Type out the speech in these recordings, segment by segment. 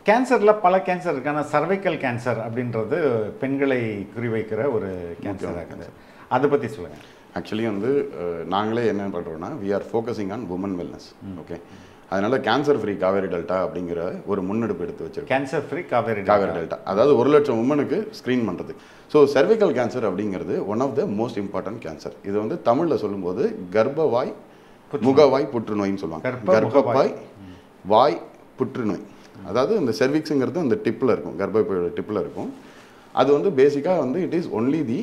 கேன்சரில் பல கேன்சர் இருக்கு ஆனால் சர்வைக்கல் கேன்சர் அப்படின்றது பெண்களை குறிவைக்கிற ஒரு கேன்சராக இருக்குது அதை பற்றி சொல்லுங்கள் ஆக்சுவலி வந்து அஹ், நாங்களே என்ன பண்ணுறோம்னா we are focusing on woman wellness okay அதனால கேன்சர் ஃப்ரீ காவேரி டெல்டா அப்படிங்கிற ஒரு முன்னெடுப்பு எடுத்து வச்சிருக்கோம் cancer free Kaveri Kaveri delta அதாவது ஒரு லட்சம் உமனுக்கு ஸ்க்ரீன் பண்ணுறது ஸோ cervical கேன்சர் அப்படிங்கிறது one of the most important cancer இது வந்து தமிழில் சொல்லும்போது கர்ப்பவாய் முகவாய் புற்றுநோயின்னு சொல்லுவாங்க கர்ப்ப, கர்ப்பவாய் வாய் புற்றுநோய் அதாவது இந்த செர்விக்ஸுங்கிறது அந்த டிப்பில் இருக்கும் கர்ப்பப்பையோட டிப்பில் இருக்கும் அது வந்து பேசிக்காக வந்து it is only the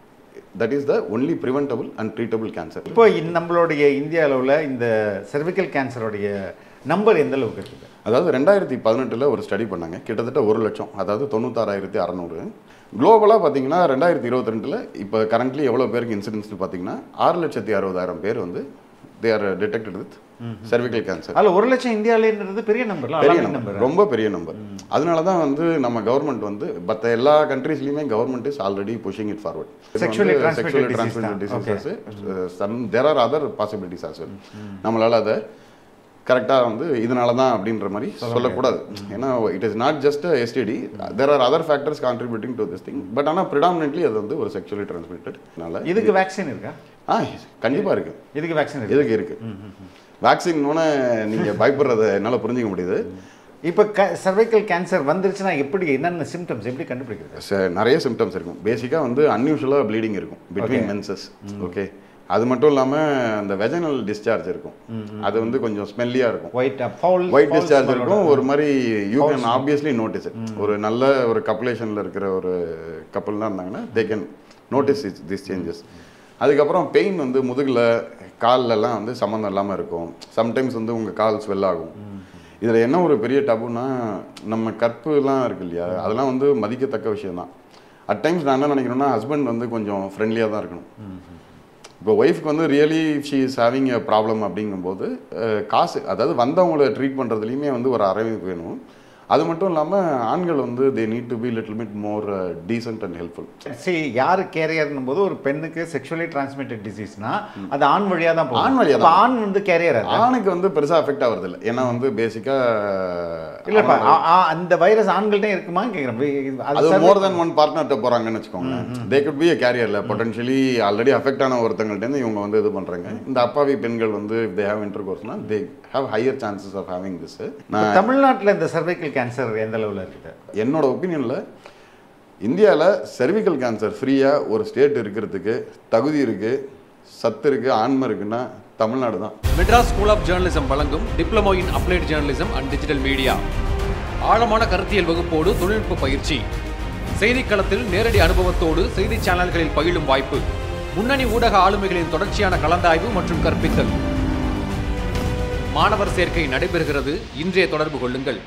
that is the only preventable and treatable cancer இப்போ இந்த நம்மளுடைய இந்திய அளவில் இந்த cervical கேன்சருடைய நம்பர் எந்த அளவுக்கு இருக்குது அதாவது ரெண்டாயிரத்தி பதினெட்டில் ஒரு ஸ்டடி பண்ணாங்க கிட்டத்தட்ட ஒரு லட்சம் அதாவது தொண்ணூத்தாறாயிரத்தி அறநூறு குளோபலாக பார்த்தீங்கன்னா ரெண்டாயிரத்தி இருபத்தி ரெண்டில் இப்போ கரண்ட்லி எவ்வளோ பேருக்கு இன்சிடென்ட்ஸ் பார்த்தீங்கன்னா ஆறு லட்சத்தி அறுபதாயிரம் பேர் வந்து they are detected with cervical cancer அதில் ஒரு லட்சம் இந்தியாவிலேன்றது பெரிய நம்பர்ல பெரிய அலாமிங் நம்பர் நம்பர் ரொம்ப பெரிய நம்பர் அதனால தான் வந்து நம்ம கவர்மெண்ட் வந்து மற்ற எல்லா கண்ட்ரீஸ்லையுமே government is already pushing it forward Sexually transmitted disease transmitted தான். Diseases some there are other possibilities as well நம்மளால அதை கரெக்டாக வந்து இதனால தான் அப்படின்ற மாதிரி சொல்லக்கூடாது ஏன்னா it is not just STD there are other factors contributing to this thing but ஆனால் ப்ரிடாமினெட்லி அது வந்து ஒரு செக்ஷுவலி டிரான்ஸ்மிட்டட்னால இதுக்கு வேக்சின் இருக்கா ஆ கண்டிப்பாக இருக்குது இதுக்கு வேக்சின் இருக்கு எதுக்கு இருக்கு வேக்சின் நீங்க பயப்படுறத என்னால புரிஞ்சுக்க முடியுது இப்போ க cervical கேன்சர் வந்துருச்சுன்னா எப்படி என்னென்ன சிம்டம்ஸ் எப்படி கண்டுபிடிக்கிறது ச- நிறைய சிம்டம்ஸ் இருக்கும் பேசிக்கா வந்து அன்யூஷுவலாக ப்ளீடிங் இருக்கும் பிட்வீன் மென்சஸ் ஓகே அது மட்டும் இல்லாம அந்த வெஜனல் டிஸ்சார்ஜ் இருக்கும் அது வந்து கொஞ்சம் ஸ்மெல்லியா இருக்கும் ஒயிட் ஃபவுல் ஒயிட் டிஸ்சார்ஜ் இருக்கும் ஒரு மாதிரி யூ கேன் ஆப்வியஸ்லி நோட்டீஸ் ஒரு நல்ல ஒரு கப்புலேஷனில் இருக்கிற ஒரு கப்பல்லாம் இருந்தாங்கன்னா they can notice this changes அதுக்கப்புறம் பெயின் வந்து முதுகில் கால்லலாம் வந்து சம்மந்தம் இல்லாமல் இருக்கும் சம்டைம்ஸ் வந்து உங்கள் கால் ஸ்வெல் ஆகும் இதில் என்ன ஒரு பெரிய டபுன்னா நம்ம கற்புலாம் இருக்கு இல்லையா அதெல்லாம் வந்து மதிக்கத்தக்க விஷயம் தான் அட் டைம்ஸ் நான் என்ன நினைக்கிறேன்னா ஹஸ்பண்ட் வந்து கொஞ்சம் ஃப்ரெண்ட்லியாக தான் இருக்கணும் இப்போ ஒய்ஃப்க்கு வந்து really she is having a problem அப்படிங்கும்போது அஹ், காசு அதாவது வந்தவங்களை ட்ரீட் பண்ணுறதுலையுமே வந்து ஒரு அரவணைப்பு வேணும் அது மட்டும் இல்லாமல் ஆண்கள் வந்து they need to be little bit more decent and helpful சரி யார் கேரியர்னும் போது ஒரு பெண்ணுக்கு செக்ஷுவலி டிரான்ஸ்மிட்டட் டிசீஸ்னா அது ஆண் வழியா தான் போகும் ஆண் வழியா அப்ப ஆண் வந்து கேரியர் ஆணுக்கு வந்து பெருசாக அஃபெக்ட் ஆகிறது இல்லை ஏன்னா வந்து பேசிக்காக இல்லப்பா ஆ- ஆ- அந்த வைரஸ் ஆண்கள்ட்ட இருக்குமான்னு கேக்குறேன் அது அது மோர் தென் ஒன் பார்ட்னர்கிட்ட போறாங்கன்னு வச்சுக்கோங்க தே குட் பி a கேரியர்ல பொட்டன்ஷியலி ஆல்ரெடி அஃபெக்ட் ஆன ஒருத்தங்கள்ட்ட இவங்க வந்து இது பண்றாங்க இந்த அப்பாவி பெண்கள் வந்து தே ஹேவ் இன்டர் கோர்ஸ்னா they have higher chances of having this நான் தமிழ்நாட்டுல இந்த cervical கேன்சர் எந்த அளவுல இருக்குது என்னோட ஒப்பீனியனில் இந்தியாவில் cervical கேன்சர் ஃப்ரீயாக ஒரு ஸ்டேட் இருக்கிறதுக்கு தகுதி இருக்குது சத்து இருக்குது ஆன்மை இருக்குன்னா தமிழ்நாடு தான் மெட்ராஸ் ஸ்கூல் ஆஃப் ஜேர்னலிசம் வழங்கும் diploma in applied journalism and digital media ஆழமான கருத்தியல் வகுப்போடு தொழில்நுட்ப பயிற்சி செய்திக்களத்தில் நேரடி அனுபவத்தோடு செய்தி சேனல்களில் பயிலும் வாய்ப்பு முன்னணி ஊடக ஆளுமைகளின் தொடர்ச்சியான கலந்தாய்வு மற்றும் கற்பித்தல் மாணவர் சேர்க்கை நடைபெறுகிறது இன்றைய தொடர்பு கொள்ளுங்கள்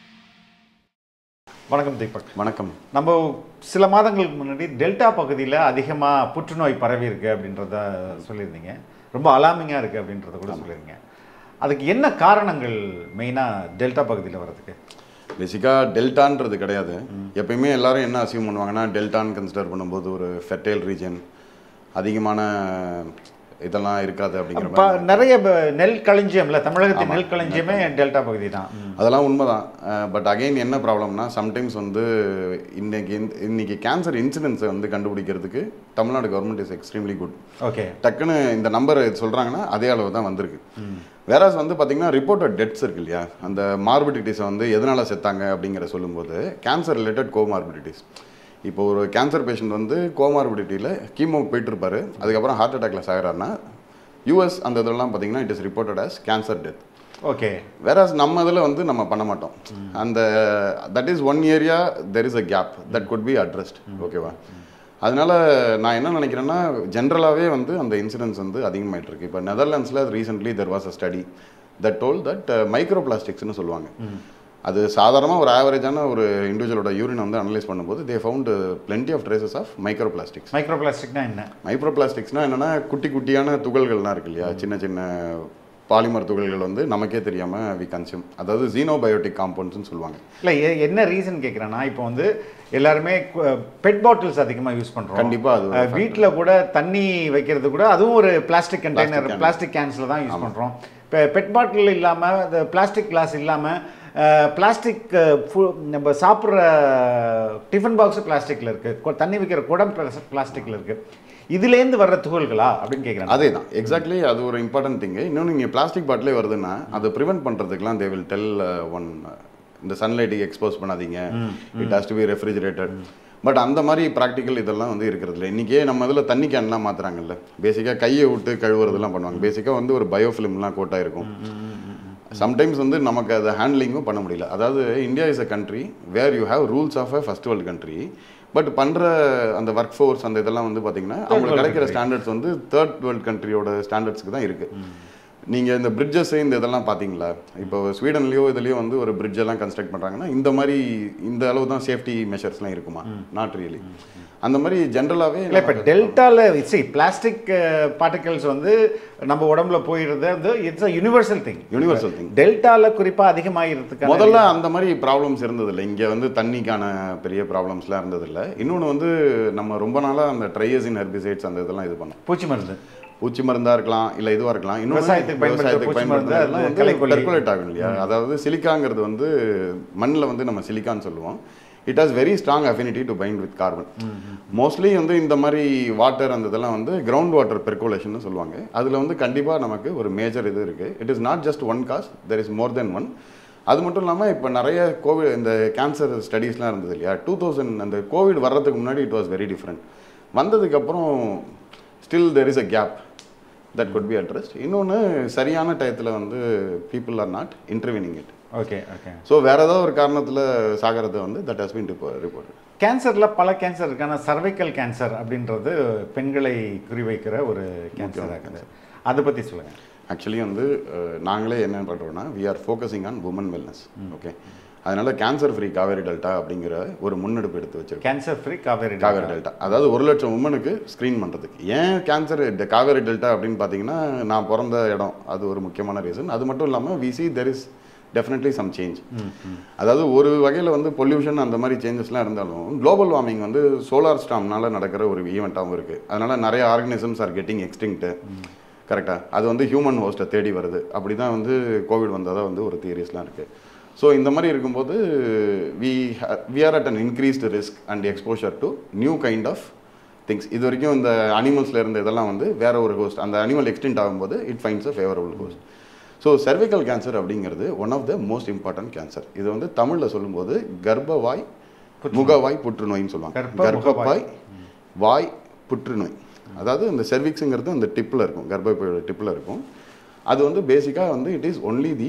வணக்கம் தீபக் வணக்கம் நம்ம சில மாதங்களுக்கு முன்னாடி டெல்டா பகுதியில் அதிகமாக புற்றுநோய் பரவி இருக்கு அப்படின்றத சொல்லியிருந்தீங்க ரொம்ப அலாமிங்காக இருக்குது அப்படின்றத கூட சொல்லியிருந்தீங்க அதுக்கு என்ன காரணங்கள் மெயினாக டெல்டா பகுதியில் வர்றதுக்கு பேசிக்காக டெல்டான்றது கிடையாது எப்பயுமே எல்லாரும் என்ன அசியூம் பண்ணுவாங்கன்னா டெல்டான்னு கன்சிடர் பண்ணும்போது ஒரு ஃபெர்டைல் ரீஜன் அதிகமான இதெல்லாம் இருக்காது அப்படிங்கிற இப்போ மாதிரி நிறைய ப- நெல் களஞ்சியம்ல தமிழகத்தின் நெல் களஞ்சியமே டெல்டா பகுதி தான் அதெல்லாம் உண்மைதான் பட் அகைன் என்ன ப்ராப்ளம்னா சம்டைம்ஸ் வந்து இன்னைக்கு இந்த- இன்னைக்கு கேன்சர் இன்சிடென்ட்ஸை வந்து கண்டுபிடிக்கிறதுக்கு Tamil Nadu government is extremely good okay டக்குன்னு இந்த நம்பர் சொல்கிறாங்கன்னா அதே அளவு தான் வந்திருக்கு வேறாஸ் வந்து பார்த்தீங்கன்னா ரிப்போர்ட்டட் டெத்ஸ் இருக்கு இல்லையா அந்த மார்பிடிட்டிஸை வந்து எதனால் செத்தாங்க அப்படிங்கிற சொல்லும்போது கேன்சர் ரிலேட்டட் கோமார்பிடிட்டிஸ் இப்போ ஒரு கேன்சர் பேஷண்ட் வந்து கோமார்பிடிட்டியில் கீமோ போயிட்டு இருப்பாரு அதுக்கப்புறம் ஹார்ட் அட்டாக்ல சாகிறாருன்னா யூஎஸ் அந்த இதெல்லாம் பார்த்தீங்கன்னா it is reported as cancer death okay வேற நம்ம இதில் வந்து நம்ம பண்ண மாட்டோம் அந்த that is one area there is a gap that could be addressed ஓகேவா அதனால நான் என்ன நினைக்கிறேன்னா ஜென்ரலாகவே வந்து அந்த இன்சிடென்ட்ஸ் வந்து அதிகமாயிட்டு இருக்கு இப்போ நெதர்லாண்ட்ஸில் recently there was a study that told that மைக்ரோ பிளாஸ்டிக்ஸ்னு சொல்லுவாங்க அது சாதாரணமாக ஒரு ஆவரேஜான ஒரு இண்டிவிஜுவலோட யூரின் வந்து அனலைஸ் பண்ணும்போது they found plenty of traces of microplastics மைக்ரோ பிளாஸ்டிக்னா என்ன மைக்ரோ பிளாஸ்டிக்ஸ்னால் என்னென்னா குட்டி குட்டியான துகள்கள்லாம் இருக்கு இல்லையா சின்ன சின்ன பாலிமர் துகள்கள் வந்து நமக்கே தெரியாமல் வி கன்சியூம் அதாவது ஜீனோபயோட்டிக் காம்பவுண்ட்ஸ்னு சொல்லுவாங்க இல்லை என்ன ரீசன் கேட்குறேன்னா இப்போ வந்து எல்லாருமே பெட் பாட்டில்ஸ் அதிகமாக யூஸ் பண்ணுறோம் கண்டிப்பா அது ஒரு factor. வீட்டில் கூட தண்ணி வைக்கிறது கூட அதுவும் ஒரு பிளாஸ்டிக் கண்டெய்னர் can. பிளாஸ்டிக் கேன்ஸில் தான் யூஸ் பண்ணுறோம் இப்போ பெட் பாட்டில் இல்லாமல் இந்த பிளாஸ்டிக் கிளாஸ் இல்லாமல் பிளாஸ்டிக் நம்ம சாப்பிட்ற டிஃபன் பாக்ஸ் பிளாஸ்டிக்கில் இருக்குது தண்ணி வைக்கிற குடம் பிளாஸ்டிக்கில் இருக்குது இதுலேருந்து வர்ற துகள்களா அப்படின்னு கேட்குறாங்க அதே தான் எக்ஸாக்ட்லி அது ஒரு இம்பார்ட்டன்ட் திங்கு இன்னொன்று நீங்கள் பிளாஸ்டிக் பாட்டிலே வருதுன்னா அதை ப்ரிவென்ட் பண்ணுறதுக்குலாம் தே வில் டெல் ஒன் இந்த சன்லைட்டுக்கு எக்ஸ்போஸ் பண்ணாதீங்க it has to be refrigerated but அந்த மாதிரி ப்ராக்டிக்கல் இதெல்லாம் வந்து இருக்கிறது இல்லை இன்றைக்கே நம்ம இதில் தண்ணி கேன்லாம் மாற்றுறாங்கல்ல பேசிக்காக கையை விட்டு கழுவுறதெல்லாம் பண்ணுவாங்க பேசிக்காக வந்து ஒரு பயோஃபிலிம்லாம் கோட்டாக இருக்கும் சம்டைம்ஸ் வந்து நமக்கு அதை ஹேண்ட்லிங்கும் பண்ண முடியல அதாவது India is a country where you have rules of a first world country but பண்ணுற அந்த ஒர்க் ஃபோர்ஸ் அந்த இதெல்லாம் வந்து பார்த்தீங்கன்னா அவங்களுக்கு கிடைக்கிற ஸ்டாண்டர்ட்ஸ் வந்து தேர்ட் வேர்ல்டு கண்ட்ரியோட ஸ்டாண்டர்ட்ஸ்க்கு தான் இருக்குது நீங்கள் இந்த பிரிட்ஜஸ் இந்த இதெல்லாம் பார்த்தீங்களா இப்போ ஸ்வீடன்லேயோ இதுலேயோ வந்து ஒரு bridge எல்லாம் கன்ஸ்ட்ரக்ட் பண்ணுறாங்கன்னா இந்த மாதிரி இந்த அளவு தான் சேஃப்டி மெஷர்ஸ்லாம் இருக்குமா நாட் ரியலி அந்த மாதிரி ஜென்ரலாகவே இல்லை இப்போ டெல்டாவில் சி பிளாஸ்டிக் பார்ட்டிகல்ஸ் வந்து நம்ம உடம்புல போயிடுறது வந்து it's a universal thing universal thing டெல்டாவில் குறிப்பாக அதிகமாகிறதுக்கு முதல்ல அந்த மாதிரி ப்ராப்ளம்ஸ் இருந்ததில்லை இங்கே வந்து தண்ணிக்கான பெரிய ப்ராப்ளம்ஸ்லாம் இருந்ததில்லை இன்னொன்று வந்து நம்ம ரொம்ப நாளாக அந்த ட்ரையசின் ஹெர்பிசைட்ஸ் அந்த இதெல்லாம் இது பண்ணோம் பூச்சி மருந்து பூச்சி மருந்தா இருக்கலாம் இல்ல இதுவா இருக்கலாம் இன்னொன்னு விவசாயத்துக்கு பயன்படுத்துற விவசாயத்துக்கு பூச்சி மருந்து, பயன்படுத்துறதுலாம் அது வந்து களைக்கொல்லி. பெர்குலேட் ஆகும் இல்லையா அதாவது சிலிக்காங்கிறது வந்து மண்ணில் வந்து நம்ம சிலிக்கான்னு சொல்லுவோம் it has very strong affinity to bind with carbon mostly வந்து இந்த மாதிரி வாட்டர் அந்த இதெல்லாம் வந்து கிரவுண்ட் வாட்டர் பெர்குலேஷன் சொல்லுவாங்க அதில் வந்து கண்டிப்பாக நமக்கு ஒரு மேஜர் இது இருக்குது it is not just one cause there is more than one அது மட்டும் இல்லாமல் இப்போ நிறைய கோவிட் இந்த கேன்சர் ஸ்டடீஸ்லாம் இருந்தது இல்லையா டூ தௌசண்ட் அந்த கோவிட் வர்றதுக்கு முன்னாடி இட் வாஸ் வெரி டிஃப்ரெண்ட் வந்ததுக்கப்புறம் still there is a gap that could be addressed இன்னொன்று சரியான டயத்தில் வந்து people are not intervening it okay okay so வேற ஏதாவது ஒரு காரணத்தில் சாகிறத வந்து தட் ஹஸ் been ரிப்போர்ட் கேன்சரில் பல கேன்சர் இருக்கான சர்வைக்கல் கேன்சர் அப்படின்றது பெண்களை குறிவைக்கிற ஒரு கேன்சர் இருக்குது அதை பற்றி சொல்லுங்கள் ஆக்சுவலி வந்து அஹ், நாங்களே என்ன பண்ணுறோம்னா we are focusing on woman wellness okay அதனால கேன்சர் ஃப்ரீ காவேரி டெல்டா அப்படிங்கிற ஒரு முன்னெடுப்பு எடுத்து வச்சிருக்கோம் cancer free Kaveri Kaveri delta அதாவது ஒரு லட்சம் உமனுக்கு ஸ்க்ரீன் பண்ணுறதுக்கு ஏன் கேன்சர் காவேரி டெல்டா அப்படின்னு பார்த்தீங்கன்னா நான் பிறந்த இடம் அது ஒரு முக்கியமான ரீசன் அது மட்டும் இல்லாமல் we see there is definitely some change அதாவது ஒரு வகையில் வந்து பொல்யூஷன் அந்த மாதிரி சேஞ்சஸ்லாம் இருந்தாலும் குளோபல் வார்மிங் வந்து சோலார் ஸ்டாம்னால நடக்கிற ஒரு ஈவெண்ட்டாகவும் இருக்குது அதனால நிறைய ஆர்கனிசம்ஸ் ஆர் கெட்டிங் எக்ஸ்டிங்க்ட்டு கரெக்டாக அது வந்து ஹியூமன் ஹோஸ்ட்டை தேடி வருது அப்படி தான் வந்து கோவிட் வந்ததாக வந்து ஒரு தியரிஸ்லாம் இருக்குது ஸோ இந்த மாதிரி இருக்கும்போது we we are at an increased risk and exposure to new kind of things இது வரைக்கும் இந்த அனிமல்ஸில் இருந்த இதெல்லாம் வந்து வேற ஒரு ஹோஸ்ட் அந்த அனிமல் எக்ஸ்டென்ட் ஆகும்போது it finds a favourable host so cervical cancer அப்படிங்கிறது one of the most important cancer இது வந்து தமிழில் சொல்லும்போது கர்ப்பவாய் முகவாய் புற்றுநோயின்னு சொல்லுவாங்க கர்ப்ப, கர்ப்பவாய் வாய் புற்றுநோய் அதாவது இந்த செர்விக்ஸுங்கிறது அந்த டிப்பில் இருக்கும் கர்ப்பப்பையோட டிப்பில் இருக்கும் அது வந்து பேசிக்காக வந்து it is only the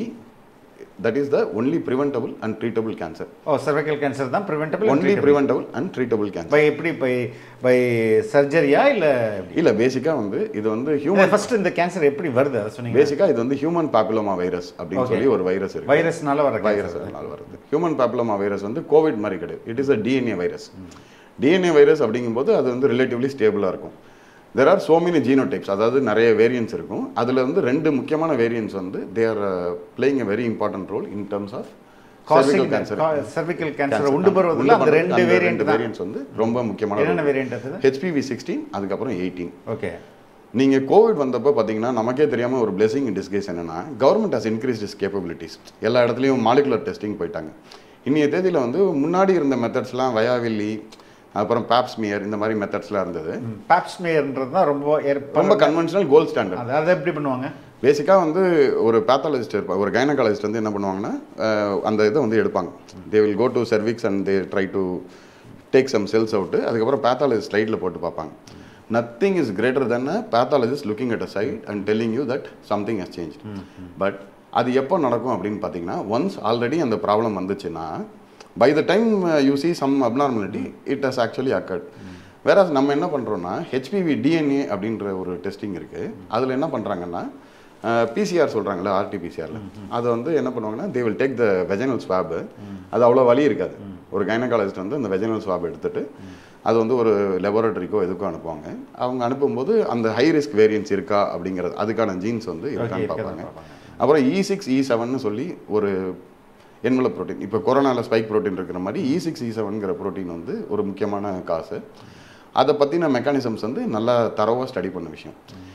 that is the only preventable and treatable cancer oh cervical cancer தான் preventable only preventable and treatable cancer by எப்படி பை பை சர்ஜரியா இல்லை இல்லை பேசிக்காக வந்து இது வந்து ஹியூமன் ஃபர்ஸ்ட் இந்த கேன்சர் எப்படி வருது அதை சொன்னீங்க பேசிக்காக இது வந்து ஹியூமன் பாப்புலோமா வைரஸ் அப்படின்னு சொல்லி ஒரு வைரஸ் இருக்கு வைரஸ்னால வர வைரஸ் அதனால வருது ஹியூமன் பாப்புலோமா வைரஸ் வந்து கோவிட் மாதிரி கிடையாது it is a DNA virus DNA virus அப்படிங்கும்போது அது வந்து ரிலேட்டிவ்லி ஸ்டேபிளாக இருக்கும் there are so many genotypes அதாவது நிறைய வேரியன்ஸ் இருக்கும் அதில் வந்து ரெண்டு முக்கியமான வேரியன்ஸ் வந்து they are playing a very important role in terms of cervical cancer cervical cancer உண்டு பருவதில் அந்த ரெண்டு வேரியன்ட் தான் வேரியன்ட்ஸ் வந்து ரொம்ப முக்கியமான என்னென்ன வேரியன்ட் அது ஹெச்பிவி சிக்ஸ்டீன் அதுக்கப்புறம் எயிட்டீன் ஓகே நீங்கள் கோவிட் வந்தப்போ பார்த்தீங்கன்னா நமக்கே தெரியாமல் ஒரு பிளெஸிங் இன் டிஸ்கேஸ் என்னன்னா government has increase its capabilities எல்லா இடத்துலையும் மாலிகுலர் டெஸ்டிங் போயிட்டாங்க இன்னைய தேதியில் வந்து முன்னாடி இருந்த மெத்தட்ஸ்லாம் வயாவில்லி அப்புறம் பேப்ஸ்மியர் இந்த மாதிரி மெத்தட்ஸ்லாம் இருந்தது பாப்ஸ்மேயர்ன்றது தான் ரொம்ப ஏற்ப- ரொம்ப கன்வென்ஷனல் கோல்ட் ஸ்டாண்டர்ட் அது அதை எப்படி பண்ணுவாங்க பேசிக்காக வந்து ஒரு பேத்தாலஜிஸ்ட் இருப்பாங்க ஒரு கைனகாலஜிஸ்ட் வந்து என்ன பண்ணுவாங்கன்னா அஹ், அந்த இதை வந்து எடுப்பாங்க they will go to cervix and they try to take some cells out அதுக்கப்புறம் பேத்தாலஜிஸ்ட் ஸ்லைடில் போட்டு பார்ப்பாங்க nothing is greater than a pathologist looking at a side and telling you that something has change but அது எப்போ நடக்கும் அப்படின்னு பார்த்தீங்கன்னா once already அந்த ப்ராப்ளம் வந்துச்சுன்னா by the time you see some abnormality it has actually occurred வேற நம்ம என்ன பண்ணுறோம்னா ஹெச்பிவி டிஎன்ஏ அப்படின்ற ஒரு டெஸ்டிங் இருக்குது அதில் என்ன பண்ணுறாங்கன்னா பிசிஆர் சொல்கிறாங்களே ஆர்டிபிசிஆரில் அதை வந்து என்ன பண்ணுவாங்கன்னா they will take the vaginal swab அது அவ்வளோ வலி இருக்காது ஒரு கைனகாலஜிஸ்ட் வந்து அந்த வெஜனல் ஸ்வாப் எடுத்துட்டு அது வந்து ஒரு லெபரட்டரிக்கோ எதுக்கோ அனுப்புவாங்க அவங்க அனுப்பும்போது அந்த ஹை ரிஸ்க் வேரியன்ஸ் இருக்கா அப்படிங்கிறது அதுக்கான ஜீன்ஸ் வந்து இருக்கான்னு இருக்கதான் பார்ப்பாங்க பார்ப்பாங்க. அப்புறம் இ சிக்ஸ் இ செவன்னு சொல்லி ஒரு என்வலப் ப்ரோட்டீன் இப்போ கொரோனாவில் ஸ்பைக் ப்ரோட்டீன் இருக்கிற மாதிரி இ சிக்ஸ் இ செவன்கிற ப்ரோட்டீன் வந்து ஒரு முக்கியமான காசு அதை பற்றின மெக்கானிசம்ஸ் வந்து நல்லா தரவாக ஸ்டடி பண்ண விஷயம்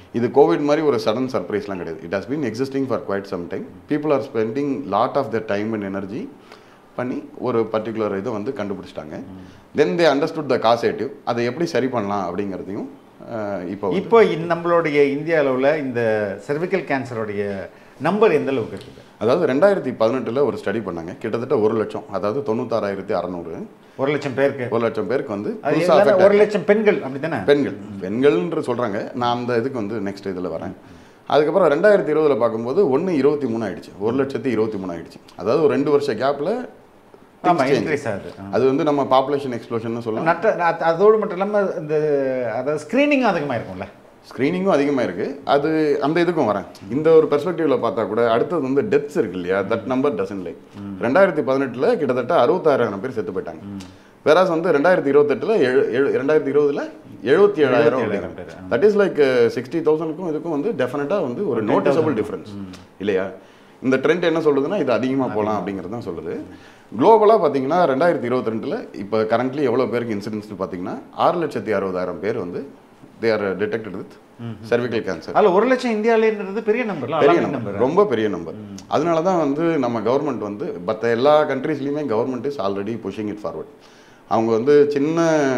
இது கோவிட் மாதிரி ஒரு சடன் சர்ப்ரைஸ்லாம் கிடையாது it has been existing for quite some time people are spending lot of the time and energy பண்ணி ஒரு பர்டிகுலர் இதை வந்து கண்டுபிடிச்சிட்டாங்க தென் தே அண்டர்ஸ்டுட் த காசேட்டிவ் அதை எப்படி சரி பண்ணலாம் அப்படிங்கிறதையும் அஹ், இப்போ வந்து இப்போ இந்த நம்மளுடைய இந்திய அளவில் இந்த cervical கேன்சருடைய நம்பர் எந்த அளவுக்கு இருக்குது அதாவது ரெண்டாயிரத்தி பதினெட்டில் ஒரு ஸ்டடி பண்ணாங்க கிட்டத்தட்ட ஒரு லட்சம் அதாவது தொண்ணூத்தாறாயிரத்தி அறநூறு ஒரு லட்சம் பேருக்கு ஒரு லட்சம் பேருக்கு வந்து அது புதுசா எல்லாமே affect ஒரு லட்சம் பெண்கள் அப்படித்தானே பெண்கள் பெண்கள்ன்ற சொல்கிறாங்க நான் அந்த இதுக்கு வந்து நெக்ஸ்ட் இதில் வரேன் அதுக்கப்புறம் ரெண்டாயிரத்தி இருபதில் பார்க்கும்போது ஒன்று இருபத்தி மூணு ஆயிடுச்சு ஒரு லட்சத்தி இருபத்தி மூணு ஆயிடுச்சு அதாவது ஒரு ரெண்டு வருஷ கேப்பில் ஆமா இன்க்ரீஸ் ஆகுது ஆ. அது வந்து நம்ம பாப்புலேஷன் எக்ஸ்ப்ளோஷன் சொல்லலாம் நட்ட அது- அதோடு மட்டும் இல்லாமல் இந்த அதாவது ஸ்க்ரீனிங்கும் அதிகமாக இருக்கும்ல ஸ்க்ரீனிங்கும் அதிகமாக இருக்குது அது அந்த இதுக்கும் வரேன் இந்த ஒரு பெர்ஸ்பெக்டிவில் பார்த்தா கூட அடுத்தது வந்து டெத்ஸ் இருக்கு இல்லையா தட் நம்பர் டசன் லைக் ரெண்டாயிரத்தி பதினெட்டில் கிட்டத்தட்ட அறுபத்தாயிரம் பேர் செத்து போயிட்டாங்க வேறாஸ் வந்து ரெண்டாயிரத்தி இருபத்தெட்டில் எழு எழு- ரெண்டாயிரத்தி இருபதுல எழுபத்தி ஏழாயிரம் 77,000 பேர். தட் இஸ் லைக் சிக்ஸ்டி தௌசண்ட்க்கும் இதுக்கும் வந்து டெஃபினட்டாக வந்து ஒரு நோட்டிசபிள் டிஃப்ரென்ஸ் இல்லையா இந்த ட்ரெண்ட் என்ன சொல்லுதுன்னா இது அதிகமாக போகலாம் அப்படிங்கிறது தான் சொல்லுது குளோபலாக பார்த்தீங்கன்னா ரெண்டாயிரத்தி இருபத்தி ரெண்டில் இப்போ கரண்ட்லி எவ்வளோ பேருக்கு இன்சிடென்ட்ஸ்னு பார்த்தீங்கன்னா ஆறு லட்சத்தி அறுபதாயிரம் பேர் வந்து they are detected with cervical cancer அதில் ஒரு லட்சம் இந்தியாவிலேன்றது பெரிய நம்பர்ல பெரிய அலாமிங் நம்பர் நம்பர் ரொம்ப பெரிய நம்பர் அதனால தான் வந்து நம்ம கவர்மெண்ட் வந்து மற்ற எல்லா கண்ட்ரீஸ்லையுமே government is already pushing it forward அவங்க வந்து சின்ன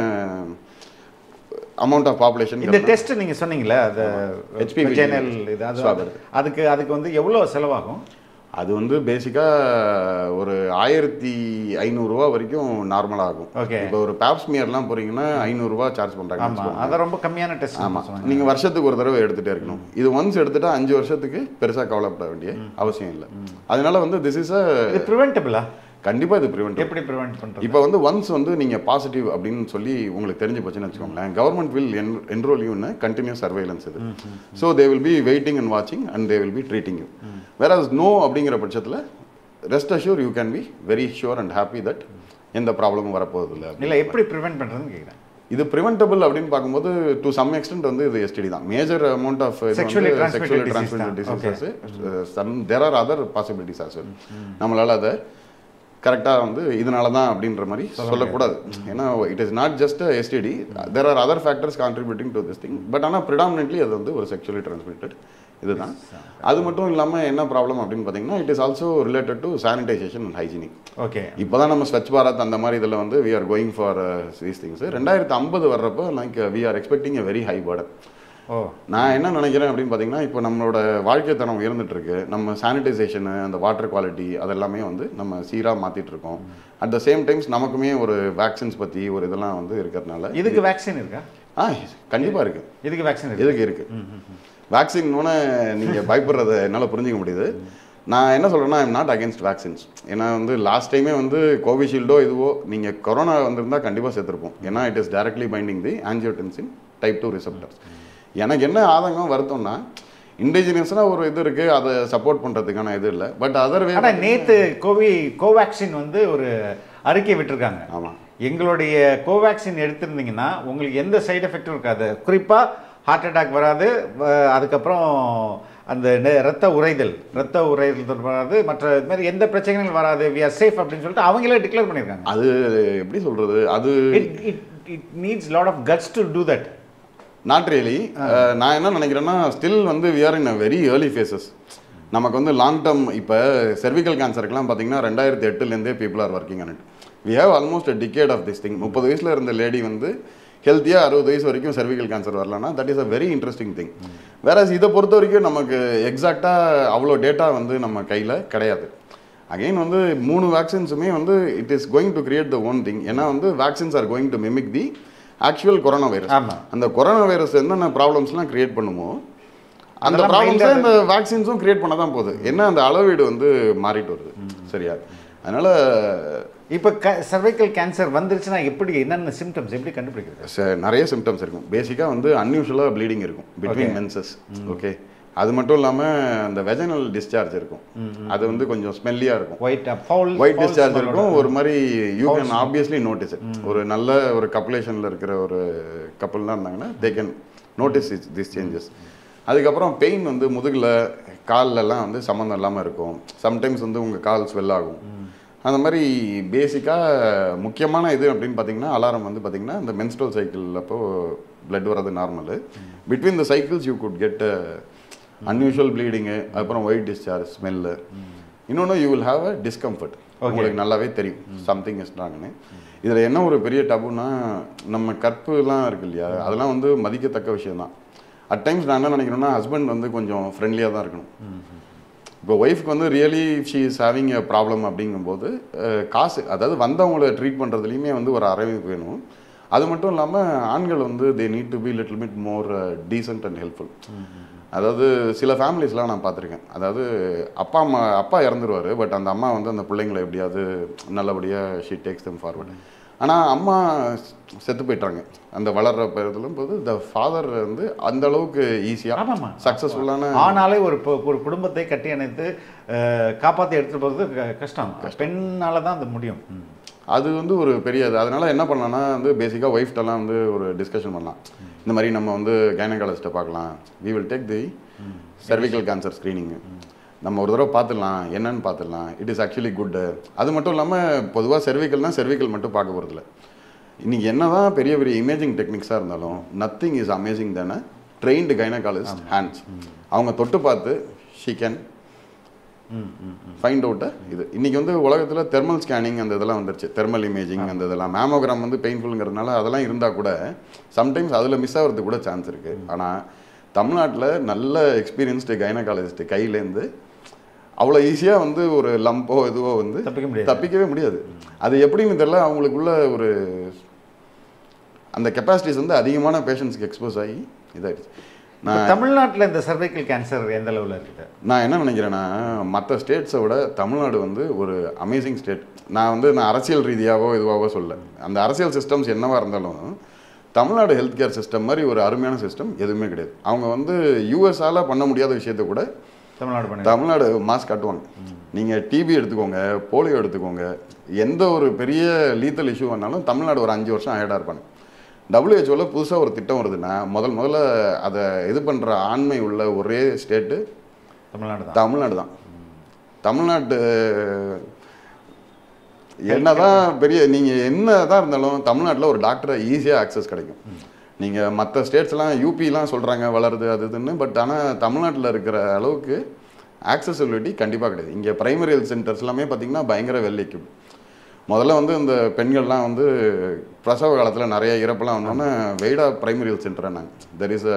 அமௌண்ட் ஆஃப் பாப்புலேஷன் இந்த டெஸ்ட் நீங்க சொன்னீங்களே அது HPV vaginal இது அது swab அதுக்கு அதுக்கு வந்து எவ்வளோ செலவாகும் அது வந்து பேசிக்காக ஒரு ஆயிரத்தி ஐநூறுரூவா வரைக்கும் நார்மலாக ஆகும் Okay. இப்போ ஒரு பேப்ஸ்மியர்லாம் போறீங்கன்னா ஐநூறுரூவா சார்ஜ் ஆமா பண்ணுறாங்க அது ரொம்ப கம்மியான டெஸ்ட் ஆமாம் நீங்கள் வருஷத்துக்கு ஒரு தடவை எடுத்துகிட்டே இருக்கணும் இது ஒன்ஸ் எடுத்துட்டா அஞ்சு வருஷத்துக்கு பெருசாக கவலைப்பட வேண்டிய அவசியம் இல்லை அதனால வந்து திஸ் இஸ் அ இது ப்ரிவென்டபிளா கண்டிப்பாக இது ப்ரிவென்ட் எப்படி ப்ரிவென்ட் பண்றது இப்போ வந்து ஒன்ஸ் வந்து நீங்கள் பாசிட்டிவ் அப்படின்னு சொல்லி உங்களுக்கு தெரிஞ்சு போச்சுன்னு வச்சுக்கோங்களேன் கவர்மெண்ட் வில் என் என்ரோல் யூன்னு கண்டினியூஸ் சர்வைலன்ஸ் இது so they will be waiting and வாட்சிங் and they will be treating you வேற நோ அப்படிங்கிற பட்சத்தில் rest assure you can be very sure and happy that எந்த ப்ராப்ளமும் வரப்போகுது இல்லை இல்ல எப்படி ப்ரிவென்ட் பண்றதுன்னு கேக்குறேன் இது ப்ரிவென்டபிள் அப்படின்னு பார்க்கும்போது டு சம் எக்ஸ்டென்ட் வந்து இது எஸ்டிடி தான் major amount of Sexually transmitted sexually disease transmitted தான். Diseases some there are other possibilities as well நம்மளால அதை கரெக்டாக வந்து இதனால தான் அப்படின்ற மாதிரி சொல்லக்கூடாது ஏன்னா it is not just STD there are other factors contributing to this thing but ஆனால் ப்ரிடாமினெட்லி அது வந்து ஒரு செக்ஷுவலி டிரான்ஸ்மிட்டட் இதுதான் அது மட்டும் இல்லாமல் என்ன ப்ராப்ளம் அப்படின்னு பார்த்தீங்கன்னா it is also related to sanitisation and hygienic okay இப்போ தான் நம்ம ஸ்வச் பாரத் அந்த மாதிரி இதில் வந்து we are going for these things ரெண்டாயிரத்து ஐம்பது வர்றப்போ like we are expecting a very high burden oh நான் என்ன நினைக்கிறேன் அப்படின்னு பார்த்தீங்கன்னா இப்போ நம்மளோட வாழ்க்கை தரம் உயர்ந்துட்டு இருக்கு நம்ம சானிடைசேஷனு அந்த வாட்டர் குவாலிட்டி அதெல்லாமே வந்து நம்ம சீராக மாற்றிட்டு இருக்கோம் அட் த சேம் டைம்ஸ் நமக்குமே ஒரு வேக்சின்ஸ் பற்றி ஒரு இதெல்லாம் வந்து இருக்கிறதுனால இதுக்கு வேக்சின் இருக்கா ஆ கண்டிப்பாக இருக்குது இதுக்கு வேக்சின் இருக்கு எதுக்கு இருக்கு வேக்சின்னோட நீங்கள் பயப்படுறத என்னால் புரிஞ்சிக்க முடியுது நான் என்ன சொல்கிறேன்னா ஐம் நாட் அகேன்ஸ்ட் வேக்சின்ஸ் ஏன்னா வந்து லாஸ்ட் டைமே வந்து கோவிஷீல்டோ இதுவோ நீங்கள் கொரோனா வந்திருந்தா கண்டிப்பாக சேர்த்துருப்போம் ஏன்னா it is directly binding the angiotensin type two receptors எனக்கு என்ன ஆதங்கம் வருத்தம்னா இண்டிஜினியஸாக ஒரு இது இருக்குது அதை சப்போர்ட் பண்ணுறதுக்கான இது இல்லை பட் அதர் வே ஆனா நேத்து கோவி கோவேக்சின் வந்து ஒரு அறிக்கை விட்டிருக்காங்க ஆமாம் எங்களுடைய கோவேக்சின் எடுத்திருந்தீங்கன்னா உங்களுக்கு எந்த சைடு எஃபெக்டும் இருக்காது குறிப்பா ஹார்ட் அட்டாக் வராது வ- அதுக்கப்புறம் அந்த நெ- ரத்த உறைதல் ரத்த உறைதல் தொடர்பானது மற்ற இது மாதிரி எந்த பிரச்சனைகளும் வராது வி ஆர் சேஃப் அப்படின்னு சொல்லிட்டு அவங்களே டிக்ளேர் பண்ணியிருக்காங்க அது எப்படி சொல்கிறது அது it it it needs lot of guts to do that not really நான் என்ன நினைக்கிறேன்னா ஸ்டில் வந்து we are in a very early phases நமக்கு வந்து லாங் டேர்ம் இப்போ cervical கேன்சருக்குலாம் பார்த்தீங்கன்னா ரெண்டாயிரத்தி எட்டுலேருந்தே people are working on it we have almost a decade of this thing முப்பது வயசில் இருந்த லேடி வந்து ஹெல்த்தியாக அறுபது வயசு வரைக்கும் cervical கேன்சர் வரலன்னா that is a very interesting thing வேற இதை பொறுத்த வரைக்கும் நமக்கு எக்ஸாக்டாக அவ்வளோ டேட்டா வந்து நம்ம கையில் கிடையாது அகைன் வந்து மூணு வேக்சின்ஸுமே வந்து it is going to create the own thing ஏன்னா வந்து vaccines are going to mimic the actual corona virus ஆமா. அந்த கொரோனா வைரஸ் என்னென்ன ப்ராப்ளம்ஸ்லாம் கிரியேட் பண்ணுமோ அந்த அதெல்லாம் ப்ராப்ளம்ஸை mind இந்த வேக்சின்ஸும் கிரியேட் பண்ண தான் போகுது என்ன அந்த அளவீடு வந்து மாறிட்டு வருது சரியா அதனால இப்போ க cervical கேன்சர் வந்துருச்சுன்னா எப்படி என்னென்ன சிம்டம்ஸ் எப்படி கண்டுபிடிக்கிறது ச- நிறைய சிம்டம்ஸ் இருக்கும் பேசிக்காக வந்து அன்யூஷுவலாக ப்ளீடிங் இருக்கும் பிட்வீன் மென்சஸ் ஓகே அது மட்டும் இல்லாமல் அந்த வெஜனல் டிஸ்சார்ஜ் இருக்கும் அது வந்து கொஞ்சம் ஸ்மெல்லியாக இருக்கும் ஒயிட் ஃபவுல் ஒயிட் டிஸ்சார்ஜ் இருக்கும் ஒரு மாதிரி you can obviously notice it ஒரு நல்ல ஒரு கப்புலேஷனில் இருக்கிற ஒரு கப்பல்லாம் இருந்தாங்கன்னா they can notice it's this changes அதுக்கப்புறம் பெயின் வந்து முதுகில் கால்லலாம் வந்து சம்மந்தம் இல்லாமல் இருக்கும் சம்டைம்ஸ் வந்து உங்கள் கால் ஸ்வெல் ஆகும் அந்த மாதிரி பேசிக்காக முக்கியமான இது அப்படின்னு பார்த்தீங்கன்னா அலாரம் வந்து பார்த்தீங்கன்னா இந்த மென்ஸ்ட்ரல் சைக்கிள் அப்போ blood வர்றது normal between the cycles you could get unusual bleeding அப்புறம் ஒயிட் டிஸ்சார்ஜ் ஸ்மெல்லு இன்னொன்று you will have a discomfort உங்களுக்கு நல்லாவே தெரியும் சம்திங் இஸ் ராங்னு இதில் என்ன ஒரு பெரிய டபுனா நம்ம கற்புலாம் இருக்கு இல்லையா அதெல்லாம் வந்து மதிக்கத்தக்க விஷயம் தான் அட் டைம்ஸ் நான் என்ன நினைக்கிறேன்னா ஹஸ்பண்ட் வந்து கொஞ்சம் ஃப்ரெண்ட்லியாக தான் இருக்கணும் இப்போ ஒய்ஃப்க்கு வந்து really she is having a problem அப்படிங்கும்போது அஹ், காசு அதாவது வந்தவங்கள ட்ரீட் பண்ணுறதுலையுமே வந்து ஒரு அரவிப்பு வேணும் அது மட்டும் இல்லாமல் ஆண்கள் வந்து they need to be little bit more decent and helpful அதாவது சில ஃபேமிலிஸ்லாம் நான் பார்த்துருக்கேன் அதாவது அப்பா அம்மா அப்பா இறந்துருவார் பட் அந்த அம்மா வந்து அந்த பிள்ளைங்களை எப்படியாவது நல்லபடியாக ஷீ டேக்ஸ் தம் ஃபார்வர்டு ஆனால் அம்மா செத்து போயிட்டாங்க அந்த வளர்ற பருவத்திலும் போது த ஃபாதர் வந்து அந்த அளவுக்கு ஈஸியாக ஆமாமா. சக்ஸஸ்ஃபுல்லான ஆனாலே ஒரு பொ- ஒரு குடும்பத்தை கட்டி அணைத்து அஹ், காப்பாத்தி எடுத்துட்டு போகிறது க- கஷ்டம் பெண்ணால தான் அது முடியும் ம். அது வந்து ஒரு பெரிய இது அதனால என்ன பண்ணலாம்னா வந்து பேசிக்காக ஒய்ஃப்டெல்லாம் வந்து ஒரு டிஸ்கஷன் பண்ணலாம் இந்த மாதிரி நம்ம வந்து கைனகாலஜிஸ்ட்டை பார்க்கலாம் we will take the cervical cancer screening நம்ம ஒரு தடவை பார்த்துடலாம் என்னன்னு பார்த்துடலாம் இட் இஸ் ஆக்சுவலி குட் அது மட்டும் இல்லாமல் பொதுவாக cervicalனா cervical மட்டும் பார்க்க போகிறதில்ல இன்னைக்கு என்னதான் பெரிய பெரிய இமேஜிங் டெக்னிக்ஸாக இருந்தாலும் நத்திங் இஸ் அமேசிங் தானே ட்ரெயின்டு கைனகாலஜிஸ்ட் ஹேண்ட்ஸ் அவங்க தொட்டு பார்த்து ஷீ கேன் ஃபைண்ட் அவுட்டை இது இன்னைக்கு வந்து உலகத்தில் தெர்மல் ஸ்கேனிங் அந்த இதெல்லாம் வந்துருச்சு தெர்மல் இமேஜிங் அந்த இதெல்லாம் மேமோகிராம் வந்து பெயின்ஃபுல்ங்கிறதுனால அதெல்லாம் இருந்தால் கூட சம்டைம்ஸ் அதில் மிஸ் ஆகிறதுக்கு கூட சான்ஸ் இருக்குது ஆனால் தமிழ்நாட்டில் நல்ல எக்ஸ்பீரியன்ஸ்டு கைனகாலஜிஸ்ட் கையிலேருந்து அவ்வளோ ஈஸியாக வந்து ஒரு லம்போ இதுவோ வந்து தப்பிக்க முடியாது. தப்பிக்கவே முடியாது அது எப்படின்னு தெரியல அவங்களுக்குள்ள ஒரு அந்த கெப்பாசிட்டிஸ் வந்து அதிகமான பேஷண்ட்ஸ்க்கு எக்ஸ்போஸ் ஆகி இதாகிடுச்சு இப்ப நான் தமிழ்நாட்டுல இந்த சர்வைக்கல் கேன்சர் எந்த அளவுல இருக்குது நான் என்ன நினைக்கிறேன்னா மற்ற ஸ்டேட்ஸை விட தமிழ்நாடு வந்து ஒரு அமேசிங் ஸ்டேட் நான் வந்து நான் அரசியல் ரீதியாவோ இதுவாகவோ சொல்ல அந்த அரசியல் சிஸ்டம்ஸ் என்னவா இருந்தாலும் தமிழ்நாடு ஹெல்த் கேர் சிஸ்டம் மாதிரி ஒரு அருமையான சிஸ்டம் எதுவுமே கிடையாது அவங்க வந்து யூஎஸ்ஆல பண்ண முடியாத விஷயத்த கூட தமிழ்நாடு பண்ணி தமிழ்நாடு மாஸ்க் காட்டுவாங்க நீங்கள் டிபி எடுத்துக்கோங்க போலியோ எடுத்துக்கோங்க எந்த ஒரு பெரிய லீத்தல் இஷ்யூ வந்தாலும் தமிழ்நாடு ஒரு அஞ்சு வருஷம் ஆயிடா இருப்பாங்க டபிள்யூஹெச்ஓவில் புதுசாக ஒரு திட்டம் வருதுன்னா முதல் முதல்ல அதை இது பண்ணுற ஆண்மை உள்ள ஒரே ஸ்டேட்டு தமிழ்நாடு தான் தமிழ்நாடு தான் தமிழ்நாட்டு என்னதான் பெரிய நீங்கள் என்னதான் இருந்தாலும் தமிழ்நாட்டில் ஒரு டாக்டரை ஈஸியாக ஆக்சஸ் கிடைக்கும் நீங்கள் மற்ற ஸ்டேட்ஸ்லாம் யூபிலாம் சொல்கிறாங்க வளருது அது இதுன்னு பட் ஆனால் தமிழ்நாட்டில் இருக்கிற அளவுக்கு ஆக்சசபிலிட்டி கண்டிப்பாக கிடையாது இங்கே பிரைமரி ஹெல்த் சென்டர்ஸ் எல்லாமே பார்த்தீங்கன்னா பயங்கர வெல் equipped. முதல்ல வந்து இந்த பெண்கள்லாம் வந்து பிரசவ காலத்தில் நிறைய இறப்பெல்லாம் வந்தோன்னே வெய்டா பிரைமரி ஹெல்த் சென்டர்னாங்க தெர் இஸ் அ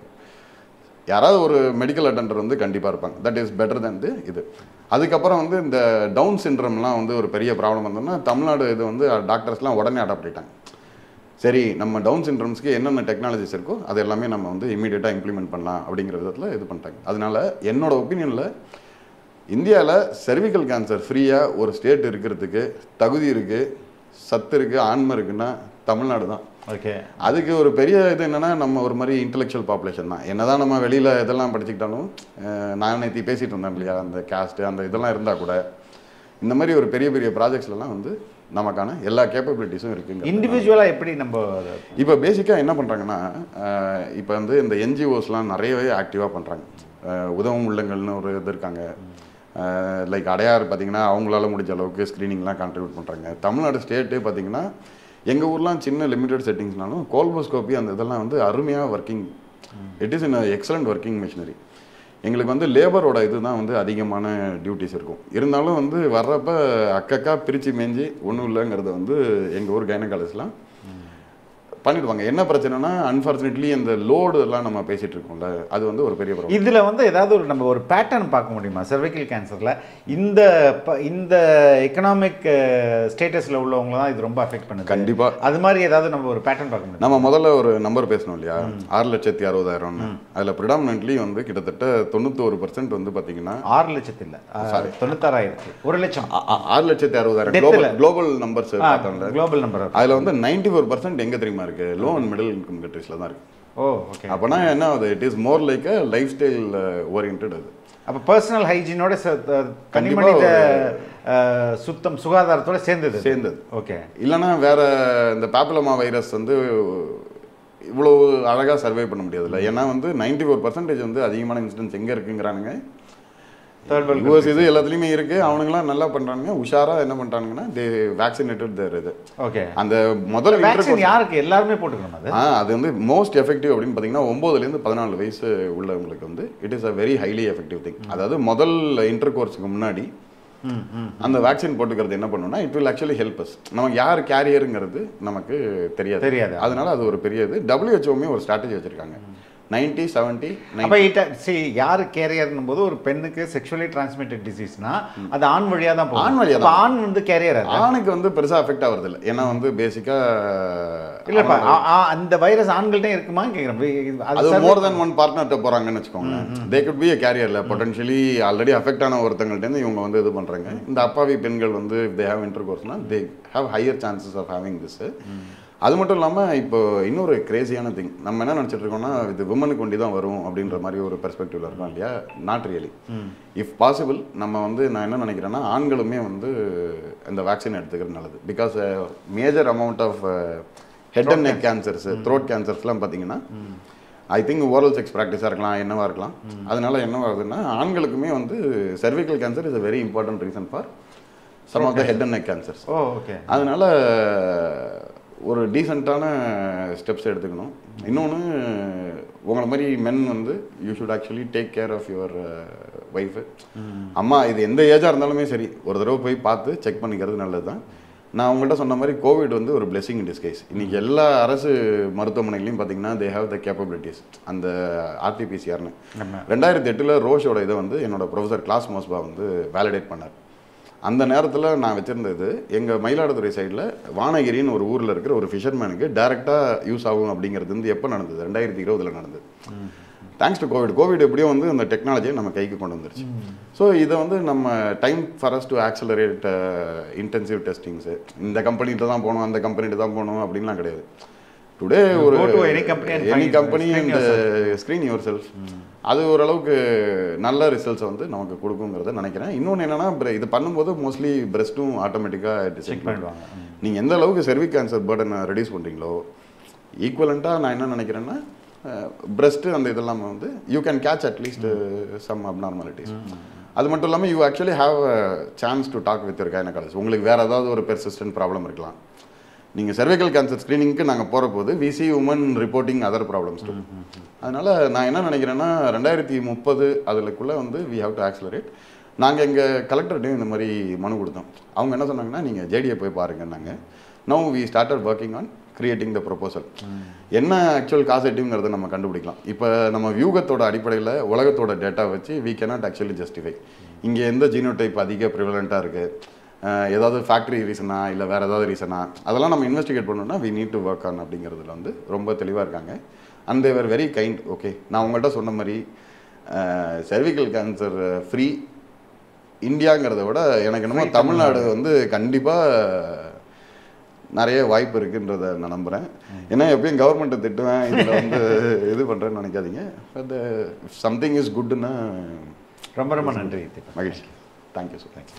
யாராவது ஒரு மெடிக்கல் அட்டெண்டர் வந்து கண்டிப்பாக இருப்பாங்க that is better than the இது அதுக்கப்புறம் வந்து இந்த டவுன் சிண்ட்ரம்லாம் வந்து ஒரு பெரிய ப்ராப்ளம் வந்தோம்னா தமிழ்நாடு இது வந்து டாக்டர்ஸ்லாம் உடனே அடாப்ட் ஆயிட்டாங்க சரி நம்ம டவுன் சிண்ட்ரம்ஸ்க்கு என்னென்ன டெக்னாலஜிஸ் இருக்கோ அது எல்லாமே நம்ம வந்து இமீடியட்டாக இம்ப்ளிமெண்ட் பண்ணலாம் அப்படிங்கிற விதத்தில் இது பண்ணிட்டாங்க அதனால என்னோட ஒப்பீனியனில் இந்தியாவில் cervical கேன்சர் ஃப்ரீயாக ஒரு ஸ்டேட் இருக்கிறதுக்கு தகுதி இருக்குது சத்து இருக்குது ஆன்மை இருக்குன்னா தமிழ்நாடு தான் ஓகே அதுக்கு ஒரு பெரிய இது என்னன்னா நம்ம ஒரு மாதிரி இன்டெலெக்சுவல் பாப்புலேஷன் தான் என்னதான் நம்ம வெளியில் இதெல்லாம் படிச்சுக்கிட்டாலும் அஹ், நான் நேற்று பேசிட்டு இருந்தேன் இல்லையா அந்த கேஸ்ட் அந்த இதெல்லாம் இருந்தால் கூட இந்த மாதிரி ஒரு பெரிய பெரிய ப்ராஜெக்ட்ஸ்லாம் வந்து நமக்கான எல்லா கேப்பபிலிட்டிஸும் இருக்குங்க இண்டிவிஜுவலா எப்படி நம்ம அதை இப்போ பேசிக்காக என்ன பண்ணுறாங்கன்னா இப்போ வந்து இந்த என்ஜிஓஸ்லாம் நிறையவே ஆக்டிவாக பண்ணுறாங்க உதவும் உள்ளங்கள்னு ஒரு இது இருக்காங்க லைக் அடையார் பார்த்தீங்கன்னா அவங்களால முடிஞ்ச அளவுக்கு ஸ்க்ரீனிங்லாம் கான்ட்ரிபியூட் பண்ணுறாங்க தமிழ்நாடு ஸ்டேட்டு பார்த்தீங்கன்னா எங்கள் ஊர்லாம் சின்ன லிமிடெட் செட்டிங்ஸ்னாலும் கோல்போஸ்கோப்பி அந்த இதெல்லாம் வந்து அருமையாக working it is in excellent working machinery எங்களுக்கு வந்து லேபரோட இதுதான் வந்து அதிகமான டியூட்டிஸ் இருக்கும் இருந்தாலும் வந்து வர்றப்ப அக்கக்கா பிரித்து மேய்ஞ்சி ஒன்றும் இல்லைங்கிறத வந்து எங்கள் ஊர் கைனகாலஜிலாம் பண்ணிடுவாங்க என்ன பிரச்சனைனா அன்ஃபார்ச்சுனேட்லி அந்த லோடு எல்லாம் நம்ம பேசிட்டு இருக்கோம்ல அது வந்து ஒரு பெரிய ப்ராப்ளம் இதுல வந்து ஏதாவது ஒரு நம்ம ஒரு பேட்டர்ன் பார்க்க முடியுமா cervical கேன்சர்ல இந்த ப- இந்த எக்கனாமிக் ஸ்டேட்டஸ்ல உள்ளவங்க தான் இது ரொம்ப அஃபெக்ட் பண்ணுது கண்டிப்பா அது மாதிரி ஏதாவது நம்ம ஒரு பேட்டர்ன் பார்க்க முடியும் நம்ம முதல்ல ஒரு நம்பர் பேசணும் இல்லையா ஆறு லட்சத்தி அறுபதாயிரம்னு அதில் ப்ரிடாமினென்ட்லி வந்து கிட்டத்தட்ட தொண்ணூத்தோரு பர்சன்ட் வந்து பார்த்தீங்கன்னா ஆறு லட்சத்து இல்ல Sorry. தொண்ணூத்தாறாயிரத்து ஒரு லட்சம் ஆ- ஆ- ஆறு லட்சத்தி அறுபதாயிரம் Death குளோபல் ல. குளோபல் நம்பர்ஸ் பார்த்தோம்ல குளோபல் நம்பர் அதில் வந்து நைன்டி ஃபோர் பர்சன்ட் எங்கே தெரியுமா இருக்கு லோ அண்ட் மிடில் இன்கம் கண்ட்ரீஸில் தான் இருக்கு ஓ ஓகே அப்போனா என்ன ஆகுது it is more like a lifestyle orient அது அப்ப பர்சனல் ஹைஜீனோட தனி கண்டிப்பா மனித அஹ், சுத்தம் சுகாதாரத்தோட சேர்ந்தது சேர்ந்தது ஓகே இல்லைன்னா வேற இந்த பாப்புலமா வைரஸ் வந்து இவ்வளோ அழகாக சர்வே பண்ண முடியாதுல்ல ஏன்னா வந்து நைன்டி ஃபோர் பர்சன்டேஜ் வந்து அதிகமான இன்சிடென்ட்ஸ் எங்கே இருக்குங்கிறானுங்க Third world யூஎஸ் இது எல்லாத்துலேயுமே இருக்கு அவனுங்களாம் நல்லா பண்றானுங்க உஷாரா என்ன பண்றானுங்கன்னா தே வேக்சினேட்டட் தேர் இது ஓகே அந்த முதல் வேக்சின் intercourse- யாருக்கு எல்லாருமே போட்டுக்கணும் அது ஆ அது வந்து மோஸ்ட் எஃபெக்டிவ் அப்படின்னு பார்த்தீங்கன்னா ஒம்போதுலேருந்து பதினாலு வயசு உள்ளவங்களுக்கு வந்து it is a very highly effective thing அதாவது முதல் இன்டர் கோர்ஸுக்கு முன்னாடி ம் ம் அந்த வேக்சின் போட்டுக்கிறது என்ன பண்ணுன்னா it will actually help us நமக்கு யார் கேரியருங்கிறது நமக்கு தெரியாது தெரியாது. அதனால அது ஒரு பெரிய இது டபிள்யூஹெச்ஓமே ஒரு ஸ்ட்ராட்டஜி வச்சிருக்காங்க நைன்டி செவன்ட்டி அப்ப இட்ட சி யாரு கேரியர்னும் போது ஒரு பெண்ணுக்கு செக்ஷுவலி டிரான்ஸ்மிட்டட் டிசீஸ்னா அது ஆண் வழியா தான் போகும் ஆண் வழியா அப்ப ஆண் வந்து கேரியர் அது ஆணுக்கு வந்து பெருசா அஃபெக்ட் ஆகுறது இல்லை ஏன்னா வந்து பேசிக்கா இல்லப்பா ஆ- ஆ, அந்த வைரஸ் ஆண்கள்ட்ட இருக்குமா கேக்குறேன் இது- அது அது சரி- மோர் தென் ஒன் பார்ட்னர்ட்ட போறாங்கன்னு வச்சுக்கோங்க தே குட் பி a கேரியர்ல பொட்டன்ஷியலி ஆல்ரெடி அஃபெக்ட் ஆன ஒருத்தங்கள்ட்ட இருந்து இவங்க வந்து இது பண்றாங்க இந்த அப்பாவி பெண்கள் வந்து தே ஹேவ் இன்டர் கோர்ஸ்னா they have higher chances of having this அது மட்டும் இல்லாம இப்போ இன்னொரு கிரேசியான திங் நம்ம என்ன நினைச்சிட்டு இருக்கோம்னா இது விமனுக்கு ஒண்டி தான் வரும் அப்படின்ற மாதிரி ஒரு பெர்ஸ்பெக்டிவ்ல இருக்கோம் இல்லையா நாட் ரியலி இஃப் பாசிபிள் நம்ம வந்து நான் என்ன நினைக்கிறேன்னா ஆண்களுமே வந்து இந்த வேக்சின் எடுத்துக்கிறது நல்லது because major amount of head and neck cancers throat கேன்சர்ஸ்லாம் பார்த்தீங்கன்னா ஐ திங்க் ஓரல் செக்ஸ் ப்ராக்டிஸாக இருக்கலாம் என்னவா இருக்கலாம் அதனால என்ன ஆகுதுன்னா ஆண்களுக்குமே வந்து cervical cancer is a very important reason for some of the head and neck cancers oh okay அதனால ஒரு டீசெண்டான ஸ்டெப்ஸ் எடுத்துக்கணும் இன்னொன்று உங்களை மாதிரி மென் வந்து you should actually take care of your wife அம்மா இது எந்த ஏஜாக இருந்தாலுமே சரி ஒரு தடவை போய் பார்த்து செக் பண்ணிக்கிறது நல்லது தான் நான் உங்கள்கிட்ட சொன்ன மாதிரி கோவிட் வந்து ஒரு பிளெஸிங் இன் டிஸ்கைஸ் இன்னைக்கு எல்லா அரசு மருத்துவமனைகளையும் பார்த்தீங்கன்னா தே ஹேவ் த கேப்பபிலிட்டிஸ் அந்த ஆர்டிபிசிஆர்னு ஆமா. ரெண்டாயிரத்தி எட்டில் ரோஷோட இதை வந்து என்னோட ப்ரொஃபசர் கிளாஸ் மோஸ்பா வந்து வேலிடேட் பண்ணார் அந்த நேரத்தில் நான் வச்சுருந்தது எங்கள் மயிலாடுதுறை சைடில் வானகிரின்னு ஒரு ஊரில் இருக்கிற ஒரு ஃபிஷர்மேனுக்கு டைரெக்டாக யூஸ் ஆகும் அப்படிங்கிறது வந்து எப்போ நடந்தது ரெண்டாயிரத்தி இருபதில் நடந்தது தேங்க்ஸ் டு கோவிட் கோவிட் எப்படியோ வந்து அந்த டெக்னாலஜியை நம்ம கைக்கு கொண்டு வந்துருச்சு ஸோ இதை வந்து நம்ம time for us to accelerate intensive testings இந்த கம்பெனிகிட்ட தான் போகணும் அந்த கம்பெனிகிட்ட தான் போகணும் அப்படின்லாம் கிடையாது டுடே ஒரு go to any company and any find- company screen and screen yourself அது ஓரளவுக்கு நல்ல ரிசல்ட்ஸ் வந்து நமக்கு கொடுக்குங்கிறத நினைக்கிறேன் இன்னொன்று என்னன்னா bre- இது பண்ணும்போது மோஸ்ட்லி பிரஸ்ட்டும் ஆட்டோமேட்டிக்காக செக் பண்ணிடுவாங்க ம். நீங்கள் எந்த அளவுக்கு செர்விக் கேன்சர் பேர்டனை ரெடியூஸ் பண்ணுறீங்களோ ஈக்குவலண்ட்டாக நான் என்ன நினைக்கிறேன்னா பிரஸ்ட்டு அந்த இதெல்லாம் வந்து you can catch at least some abnormalities அது மட்டும் இல்லாமல் you actually have a chance to talk with gynaecologist உங்களுக்கு வேறு ஏதாவது ஒரு பெர்சிஸ்டன்ட் ப்ராப்ளம் இருக்கலாம் நீங்கள் cervical கேன்சர் ஸ்க்ரீனிங்க்கு நாங்கள் போகிற போது we see women reporting other problems too அதனால் நான் என்ன நினைக்கிறேன்னா ரெண்டாயிரத்தி முப்பது அதுலக்குள்ளே வந்து வி ஹாவ் டு ஆக்சலரேட் நாங்கள் எங்கள் கலெக்டர்கிட்டையும் இந்த மாதிரி மனு கொடுத்தோம் அவங்க என்ன சொன்னாங்கன்னா நீங்கள் ஜேடியை போய் பாருங்கன்னாங்க no we started working on creating the proposal என்ன ஆக்சுவல் காசெட்டிவ்ங்கிறத நம்ம கண்டுபிடிக்கலாம் இப்போ நம்ம வியூகத்தோட அடிப்படையில் உலகத்தோட டேட்டா வச்சு வி cannot ஆக்சுவலி ஜஸ்டிஃபை இங்கே எந்த ஜீனோடைப் அதிக ப்ரிவலண்ட்டாக இருக்குது ஏதாவது ஃபேக்ட்ரி ரீசனா இல்லை வேறு ஏதாவது ரீசனா அதெல்லாம் நம்ம இன்வெஸ்டிகேட் பண்ணணும்னா we need to work on அப்படிங்கிறதுல வந்து ரொம்ப தெளிவாக இருக்காங்க and they are very kind okay நான் உங்கள்கிட்ட சொன்ன மாதிரி cervical கேன்சர் ஃப்ரீ இந்தியாங்கிறத விட எனக்கு என்னமோ தமிழ்நாடு வந்து கண்டிப்பாக நிறைய வாய்ப்பு இருக்குன்றத நான் நம்புகிறேன் ஏன்னா எப்பயும் கவர்மெண்ட்டை திட்டுவேன் இதில் வந்து இது பண்ணுறேன்னு நினைக்காதீங்க பட் சம்திங் இஸ் குட்னா ரொம்ப ரொம்ப நன்றி தீபக் மகிழ்ச்சி தேங்க்யூ ஸோ தேங்க்யூ